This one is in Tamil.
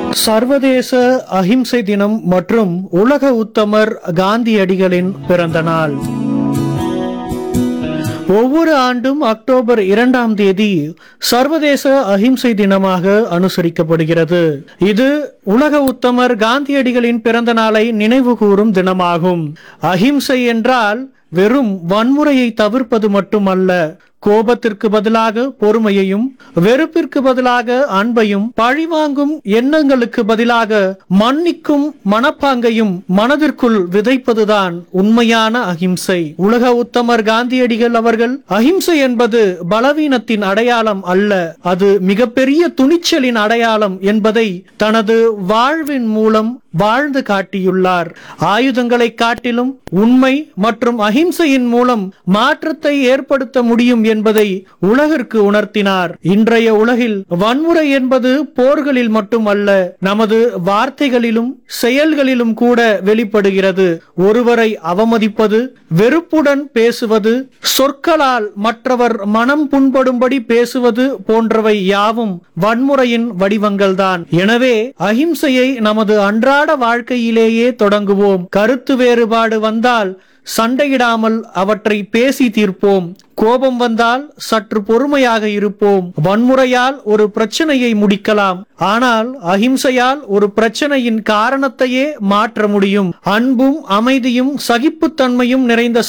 சர்வதேச அஹிம்சை தினம் மற்றும் உலக உத்தமர் காந்தியடிகளின் பிறந்த நாள் ஒவ்வொரு ஆண்டும் அக்டோபர் இரண்டாம் தேதி சர்வதேச அஹிம்சை தினமாக அனுசரிக்கப்படுகிறது இது உலக உத்தமர் காந்தியடிகளின் பிறந்த நாளை நினைவு கூறும் தினமாகும் அஹிம்சை என்றால் வெறும் வன்முறையை தவிர்ப்பது மட்டுமல்ல கோபத்திற்கு பதிலாக பொறுமையையும் வெறுப்பிற்கு பதிலாக அன்பையும் பழிவாங்கும் எண்ணங்களுக்கு பதிலாக மன்னிக்கும் மனப்பாங்கையும் மனதிற்குள் விதைப்பதுதான் உண்மையான அகிம்சை உலக உத்தமர் காந்தியடிகள் அவர்கள் அகிம்சை என்பது பலவீனத்தின் அடையாளம் அல்ல அது மிகப்பெரிய துணிச்சலின் அடையாளம் என்பதை தனது வாழ்வின் மூலம் வாழ்ந்து காட்டியுள்ளார் ஆயுதங்களை காட்டிலும் உண்மை மற்றும் அகிம்சையின் மூலம் மாற்றத்தை ஏற்படுத்த முடியும் என்பதை உலகிற்கு உணர்த்தினார் இன்றைய உலகில் வன்முறை என்பது போர்களில் மட்டுமல்ல நமது வார்த்தைகளிலும் செயல்களிலும் கூட வெளிப்படுகிறது ஒருவரை அவமதிப்பது வெறுப்புடன் பேசுவது சொற்களால் மற்றவர் மனம் புண்படும்படி பேசுவது போன்றவை யாவும் வன்முறையின் வடிவங்கள்தான் எனவே அகிம்சையை நமது அன்றாட வாழ்க்கையிலேயே தொடங்குவோம் கருத்து வேறுபாடு வந்தால் சண்டையிடாமல் அவற்றை பேசி தீர்ப்போம் கோபம் வந்தால் சற்று பொறுமையாக இருப்போம் வன்முறையால் ஒரு பிரச்சனையை முடிக்கலாம் ஆனால் அகிம்சையால் ஒரு பிரச்சனையின் காரணத்தையே மாற்ற முடியும் அன்பும் அமைதியும் சகிப்புத்தன்மையும் நிறைந்த